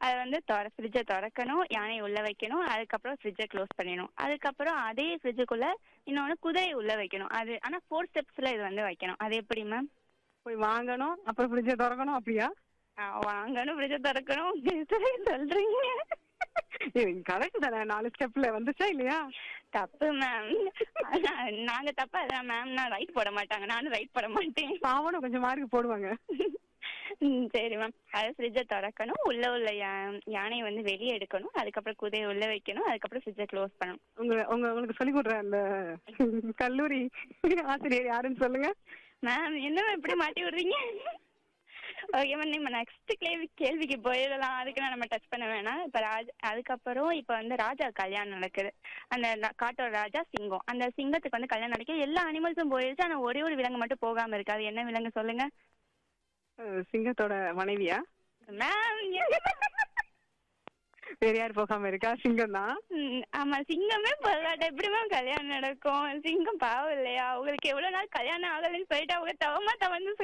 அதை வந்து திற ஃப்ரிட்ஜை திறக்கணும் யானையை உள்ள வைக்கணும் அதுக்கப்புறம் ஃப்ரிட்ஜை க்ளோஸ் பண்ணிடணும் அதுக்கப்புறம் அதே ஃப்ரிட்ஜுக்குள்ள இன்னொன்று குதிரையை உள்ள வைக்கணும் அது ஆனால் ஃபோர் ஸ்டெப்ஸில் இது வந்து வைக்கணும் அது எப்படி மேம் போய் வாங்கணும் அப்புறம் ஃப்ரிட்ஜை திறக்கணும் அப்படியா வாங்கணும் ஃப்ரிட்ஜை திறக்கணும் சொல்றீங்க கரெக்ட் தானே நாலு ஸ்டெப்ல வந்துச்சா இல்லையா தப்பு மேம் நாங்க தப்பா அதான் மேம் நான் ரைட் போட மாட்டாங்க நானும் ரைட் போட மாட்டேன் பாவனும் கொஞ்சம் மார்க் போடுவாங்க ம், சரி மேம் அது ஃப்ரிட்ஜை திறக்கணும் உள்ள உள்ள யா- யானையை வந்து வெளியே எடுக்கணும் அதுக்கப்புறம் குதிரையை உள்ள வைக்கணும் அதுக்கப்புறம் ஃப்ரிட்ஜை க்ளோஸ் பண்ணணும் உங்க உங்க உங்களுக்கு சொல்லி கொடுற அந்த கல்லூரி ஆசிரியர் யாருன்னு சொல்லுங்க மேம் என்ன ma'am இப்படி மாட்டி விடுறீங்க ஓகே மேம் நம்ம நெக்ஸ்ட் கேள்வி கேள்விக்கு போயிடலாம் அதுக்கு நான் நம்ம டச் பண்ண வேணாம் இப்போ ராஜ் அதுக்கப்புறம் இப்போ வந்து ராஜா கல்யாணம் நடக்குது அந்த ந- காட்டோட ராஜா சிங்கம் அந்த சிங்கத்துக்கு வந்து கல்யாணம் நடக்குது எல்லா அனிமல்ஸும் போயிடுச்சு ஆனால் ஒரே ஒரு விலங்கு மட்டும் போகாம இருக்கு அது என்ன விலங்கு சொல்லுங்க அஹ், சிங்கத்தோட மனைவியா மேம் வேற யார் போகாம இருக்கா சிங்கம் தான் ம், ஆமா சிங்கமே போகாட்ட எப்படி மேம் கல்யாணம் நடக்கும் சிங்கம் பாவம் இல்லையா உங்களுக்கு எவ்வளவு நாள் கல்யாணம் ஆகலைன்னு சொல்லிட்டு அவங்க தவமா தவந்து